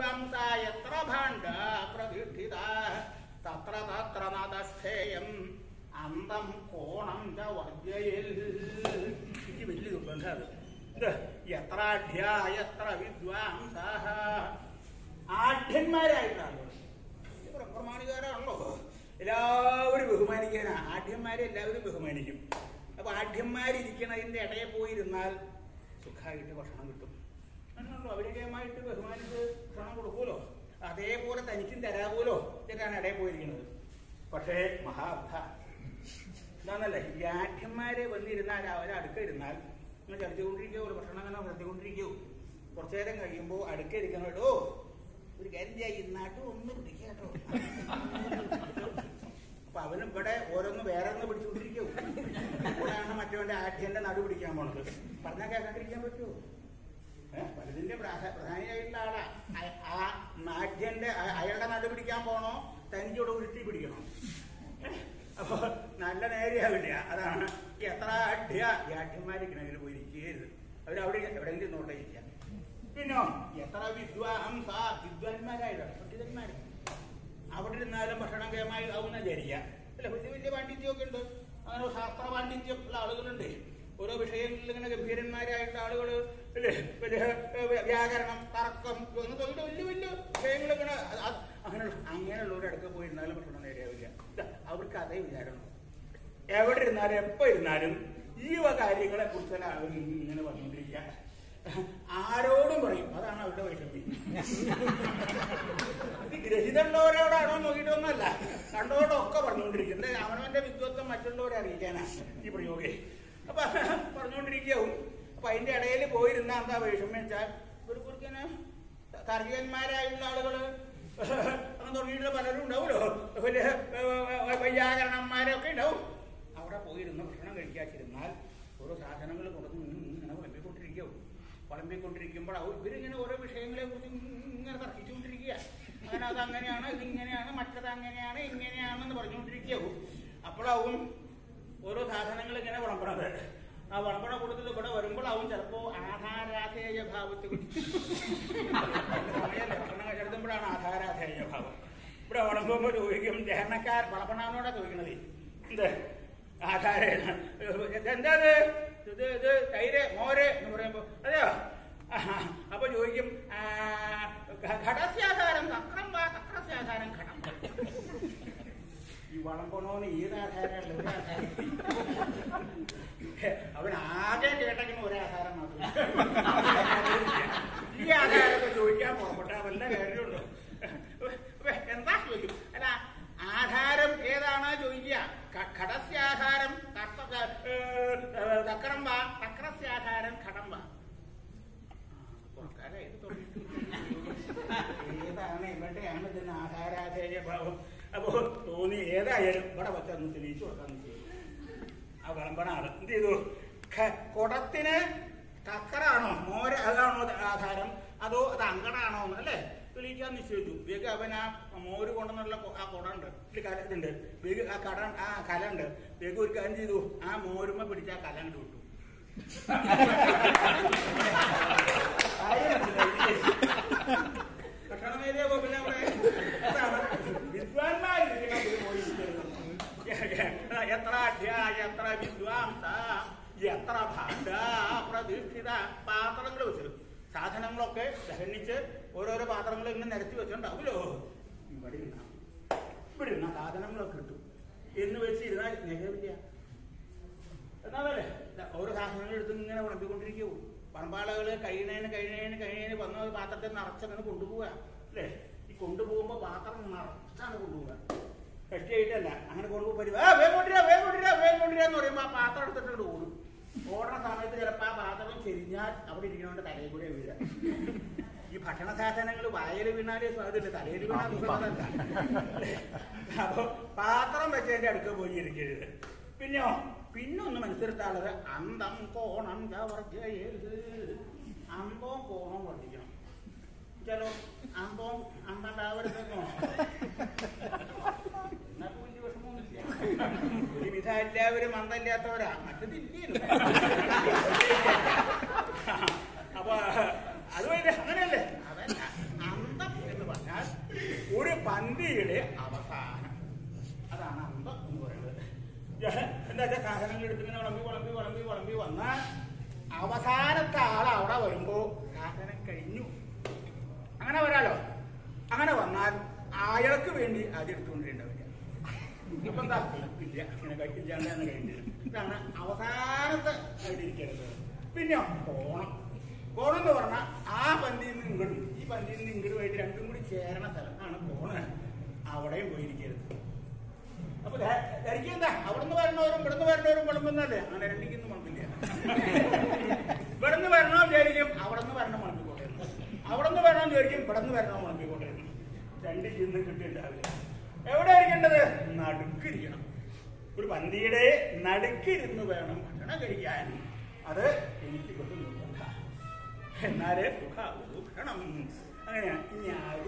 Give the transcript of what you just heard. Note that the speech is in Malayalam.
വിദ്വാംസ എത്ര ഭാണ്ഡ പ്രതിഷ്ഠിത തത്ര തത്ര നദസ്ഥേയം അന്തം കോണം ച വർജയിൽ ഇത് വലിയ നിർബന്ധമാണ് ഇത് എത്ര അഢ്യ എത്ര വിദ്വാംസ ആഢ്യന്മാരായിട്ടാണ് ഇത് പ്രമാണികാരാണല്ലോ എല്ലാവരും ബഹുമാനിക്കാനാ ആഢ്യന്മാരെ എല്ലാവരും ബഹുമാനിക്കും അപ്പൊ ആഢ്യന്മാരിരിക്കണതിന്റെ ഇടയിൽ പോയിരുന്നാൽ സുഖമായിട്ട് ഭക്ഷണം കിട്ടും അങ്ങനെയുള്ളൂ അവരൊക്കെയുമായിട്ട് ബഹുമാനിച്ച് ഭക്ഷണം കൊടുക്കുമല്ലോ അതേപോലെ തനിക്കും തരാമല്ലോ ഇതൊക്കെയാണ് ഇടയിൽ പോയിരിക്കുന്നത് പക്ഷേ മഹാബദ്ധ എന്താന്നല്ലേ ഈ ആഢ്യന്മാരെ വന്നിരുന്നാൽ അവരെ അടുക്ക ഇരുന്നാൽ നിങ്ങൾ ചർച്ചകൊണ്ടിരിക്കോ ഒരു ഭക്ഷണം അങ്ങനെ നടത്തിക്കൊണ്ടിരിക്കോ കുറച്ചു നേരം കഴിയുമ്പോൾ അടുക്ക ഇരിക്കണോ ഒരു കാര്യം ചെയ്യാം ഇന്നാട്ടും ഒന്ന് പിടിക്കാട്ടോ അപ്പൊ അവനും ഇവിടെ ഓരോന്ന് വേറെ ഒന്ന് പിടിച്ചുകൊണ്ടിരിക്കോ ഇവിടെയാണ് മറ്റവന്റെ ആഢ്യന്റെ നടു പിടിക്കാൻ പോണത് പറഞ്ഞാൽ കേൾക്കാണ്ടിരിക്കാൻ പറ്റുമോ ഏഹ് പലതിന്റെ പ്രാധ- പ്രധാനിയായിട്ടുള്ള ആളാ അയ- ആ ആഢ്യന്റെ അ- അയാളുടെ നടു പിടിക്കാൻ പോണോ തനിക്കോട് ഉരുട്ടി പിടിക്കണോ ഏഹ്? അപ്പൊ നല്ല നേരെയാവില്ല അതാണ് ഈ എത്ര അഢ്യ ഈ ആഢ്യന്മാരിക്കണെങ്കിൽ പോയി ഇരിക്കരുത് അവരവിടെ എവിടെയെങ്കിലും നോട്ടെ ഇരിക്കാം പിന്നോ എത്ര വിദ്വാംസ വിദ്വാൻമാരായിട്ടാണ് പണ്ഡിതന്മാര് അവിടെ ഇരുന്നാലും ഭക്ഷണം കേമായി ആവുന്ന വിചാരിക്കുക അല്ല വലിയ വലിയ പാണ്ഡിത്യമൊക്കെ ഉണ്ട് അങ്ങനെ ശാസ്ത്ര പാണ്ഡിത്യം ഉള്ള ആളുകളുണ്ട് ഓരോ വിഷയങ്ങളിൽ ഇങ്ങനെ ഗംഭീരന്മാരായിട്ടുള്ള ആളുകൾ അല്ലേ വലിയ ഏഹ്, വ്യാകരണം തർക്കം അങ്ങനത്തെ വലിയ വലിയ വലിയ വിഷയങ്ങൾ ഇങ്ങനെ അത് അത് അങ്ങനെയുള്ള അങ്ങനെയുള്ളവരുടെ അടുത്ത് പോയിരുന്നാലും ഭക്ഷണം നേരെയാവില്ല ഇതാ, അവർക്ക് അതേ വിചാരണം എവിടെ ഇരുന്നാലും എപ്പോ ഇരുന്നാലും ഈ വക കാര്യങ്ങളെ കുറിച്ചല്ല അവർ ഇങ്ങനെ പറഞ്ഞുകൊണ്ടിരിക്കുക ആരോടും പറയും അതാണ് അവരുടെ വൈഷമ്യം ഇത് ഗ്രഹിതമുള്ളവരോടാണോ നോക്കിയിട്ടൊന്നുമല്ല കണ്ടോടൊക്കെ പറഞ്ഞുകൊണ്ടിരിക്കുന്നത് അവനവന്റെ വിദ്വത്വം മറ്റുള്ളവരെ അറിയിക്കാനാ ഈ പ്രയോഗേ അപ്പൊ പറഞ്ഞുകൊണ്ടിരിക്കാവും അപ്പൊ അതിന്റെ ഇടയിൽ പോയിരുന്ന എന്താ വിഷമം വെച്ചാൽ ഒരു കുറിക്കന് താർക്കികന്മാരായുള്ള ആളുകള് അങ്ങനെ തുടങ്ങിയിട്ടുള്ള പലരും ഉണ്ടാവുമല്ലോ വലിയ വൈയാകരണന്മാരൊക്കെ ഉണ്ടാവും അവിടെ പോയിരുന്ന് ഭക്ഷണം കഴിക്കാതിരുന്നാൽ ഓരോ സാധനങ്ങൾ കൊടുത്ത് ഇങ്ങനെ വിളമ്പിക്കൊണ്ടിരിക്കും വിളമ്പിക്കൊണ്ടിരിക്കുമ്പോൾ അവർ ഇവരിങ്ങനെ ഓരോ വിഷയങ്ങളെ കുറിച്ച് ഇങ്ങനെ തർക്കിച്ചുകൊണ്ടിരിക്കുക അങ്ങനെ അത് അങ്ങനെയാണ് ഇത് ഇങ്ങനെയാണ് മറ്റത് അങ്ങനെയാണ് ഇങ്ങനെയാണെന്ന് പറഞ്ഞുകൊണ്ടിരിക്കാവും അപ്പോഴാവും ഓരോ സാധനങ്ങൾ ഇങ്ങനെ വിളമ്പണത് ആ വിളമ്പണ കൂട്ടത്തിൽ ഇവിടെ വരുമ്പോഴാവും ചിലപ്പോ ആധാരാധേയ ഭാവത്തിൽ സമയമല്ലേ ഭക്ഷണം എഴുതുമ്പോഴാണ് ആധാരാധേയ ഭാവം ഇവിടെ വിളമ്പുമ്പോ ചോദിക്കും ദഹനക്കാർ വിളമ്പണാന്നോടാ ചോദിക്കണത് എന്ത് ആധാര എന്താ ഇത് ഇത് ഇത് തൈര് മോര് എന്ന് പറയുമ്പോ അതെയോ ആഹാ. അപ്പൊ ചോദിക്കും ആ, ഘ- ഘടസ്യാധാരം തക്രം വാ തക്രസ്യാധാരം ഘടം ഈ വളമ്പണോന്ന് ഏത് ആധാരമല്ല ഒരു ആധാരം അവൻ ആദ്യം കേട്ടെങ്കിൽ ഒരു ആധാരം മാത്രം ഈ ആധാരമൊക്കെ ചോദിക്കാൻ പുറപ്പെട്ട വല്ല കാര്യമുണ്ടോ എന്താ ചോദിക്കും അല്ല ആധാരം ഏതാണ് ചോദിക്കുക ക- ഘടസ്യാധാരം തക്ക- ഏ, ഏ, തക്രം വാ തക്രസ്യാധാരം ഘടം വാ കുറക്കാലം ഇത് തുടങ്ങിയിട്ട് ഏതാണ് എവിടെയാണ് ഇതിന് ആധാരാധേയ ഭാവം അപ്പോ തോന്നി ഏതായാലും ഇവിടെ വെച്ചൊന്ന് തെളിയിച്ചു കൊടുക്കാന്ന് ചെയ്തു ആ വിളമ്പണ ആള് എന്ത് ചെയ്തു ഖ- കുടത്തിന് കക്കറാണോ മോര അതാണോ അത് ആധാരം അതോ അത് അങ്കണാണോ എന്ന് അല്ലേ തെളിയിക്കാൻ നിശ്ചയിച്ചു വേഗം അവൻ ആ മോര് കൊണ്ടെന്നുള്ള ആ കുട ഉണ്ട് ഇതിൽ കല ഇതുണ്ട് വേഗം ആ കട ആ കല ഉണ്ട് വേഗം ഒരു കാര്യം ചെയ്തു ആ മോരുമ്മ പിടിച്ച ആ കല അങ്ങോട്ട് വിട്ടു ഭക്ഷണമേരിയ പിന്നെ അവിടെ അതാണ് വിദ്വാൻമാരിരിക്കണം ഇതിൽ പോയി ഇരിക്കുന്നത്. എത്ര അധ്യായ എത്ര വിദ്വാംസ എത്ര ഭാണ്ഡ പ്രതിഷ്ഠിത പാത്രങ്ങൾ വെച്ചിരുന്നു സാധനങ്ങളൊക്കെ ദഹനിച്ച് ഓരോരോ പാത്രങ്ങൾ ഇങ്ങനെ നിരത്തി വെച്ചിട്ടുണ്ടാവുമല്ലോ ഇവിടെ ഇരുന്നാ ഇവിടെ ഇരുന്ന സാധനങ്ങളൊക്കെ കിട്ടും എന്ന് വെച്ച് ഇരുന്നാൽ നിലവില്ല എന്നാലല്ലേ ഓരോ സാധനങ്ങൾ എടുത്ത് ഇങ്ങനെ വിളമ്പിക്കൊണ്ടിരിക്കൂ പറമ്പാളകള് കഴിയണേന് കഴിയണേന് കഴിയണേന് വന്ന പാത്രത്തെ നിറച്ചങ്ങനെ കൊണ്ടുപോവുക അല്ലേ ഈ കൊണ്ടുപോകുമ്പോ പാത്രം നിറച്ചാണ് കൊണ്ടുപോവുക കഷ്ടിയായിട്ടല്ല അങ്ങനെ കൊണ്ടുപോയി ആ വേഗം കൊണ്ടിരാ വേഗം കൊണ്ടിരാ വേഗം കൊണ്ടിരാ എന്ന് പറയുമ്പോ ആ പാത്രം എടുത്തിട്ട് ഓടും ഓടുന്ന സമയത്ത് ചിലപ്പോ ആ പാത്രം ചെരിഞ്ഞാൽ അവിടെ ഇരിക്കണോണ്ട് തലയിൽ കൂടെ വീഴ ഈ ഭക്ഷണ സാധനങ്ങൾ വായയിൽ വീണാലേ സ്വാദില്ല തലയിൽ വീണാൽ സ്വാദല്ല അപ്പൊ പാത്രം വെച്ചതിന്റെ അടുക്ക പോയി ഇരിക്കരുത് പിന്നെയോ പിന്നൊന്ന് മനസ്സിലാക്കാനുള്ളത് അന്തം കോണം ചവർജയത് അമ്പവും കോണവും വർദ്ധിക്കണം ചിലോ അമ്പവും അമ്പണ്ടാവരുതെന്നോ എന്നാലും വലിയ വിഷമമൊന്നുമില്ല ഒരുവിധ എല്ലാവരും അന്തമില്ലാത്തവരാ മറ്റതില്ലേ അപ്പൊ അത് വലിയ അങ്ങനെയല്ലേ അതല്ല അന്തം പന്തിയുടെ അവസാനം അതാണ് അന്തം എന്ന് പറയുന്നത് ഞാൻ എന്താ വെച്ചാൽ സാധനങ്ങൾ എടുത്തിങ്ങനെ വിളമ്പി വിളമ്പി വിളമ്പി വിളമ്പി വന്ന അവസാനത്തെ ആൾ അവിടെ വരുമ്പോ സാധനം കഴിഞ്ഞു അങ്ങനെ വരാലോ അങ്ങനെ വന്നാൽ അയാൾക്ക് വേണ്ടി ആദ്യം എടുത്തുകൊണ്ടിരേണ്ടവരില്ല ഇപ്പൊ എന്താ ഇല്ല ഇങ്ങനെ കഴിക്കില്ലാണ്ട് തന്നെ കഴിഞ്ഞില്ല ഇതാണ് അവസാനത്തെ ആയിട്ടിരിക്കുന്നത് പിന്നെ കോണം കോണം എന്ന് പറഞ്ഞാൽ ആ പന്തിയിൽ നിന്ന് ഇങ്ങോട്ടും ഈ പന്തിയിൽ നിന്ന് ഇങ്ങോട്ടുമായിട്ട് രണ്ടും കൂടി ചേരണ സ്ഥലത്താണ് കോണ് അവിടെയും പോയിരിക്കരുത് അപ്പൊ ധരിക്കും എന്താ അവിടുന്ന് വരണവരും ഇവിടുന്ന് വരണവരും വിളമ്പുന്നല്ലേ അങ്ങനെ രണ്ടിക്കൊന്നും വിളമ്പില്ല ഇവിടുന്ന് വരണോ വിചാരിക്കും അവിടുന്ന് വരണം വിളമ്പിക്കോട്ടെ എന്ന്. അവിടുന്ന് വരണം വിചാരിക്കും ഇവിടുന്ന് വരണോ വിളമ്പിക്കോട്ടെ എന്ന്. രണ്ട് ചിന്ന് കിട്ടിയിട്ടുണ്ടാവില്ല എവിടെ ഇരിക്കേണ്ടത് നടുക്കിരിക്കണം ഒരു പന്തിയുടെ നടുക്കിരുന്ന് വേണം ഭക്ഷണം കഴിക്കാൻ അത് എനിക്ക് ബഹു നിർബന്ധ എന്നാലേ സുഖാവൂ ഭക്ഷണം അങ്ങനെയാ ഇനി ആര്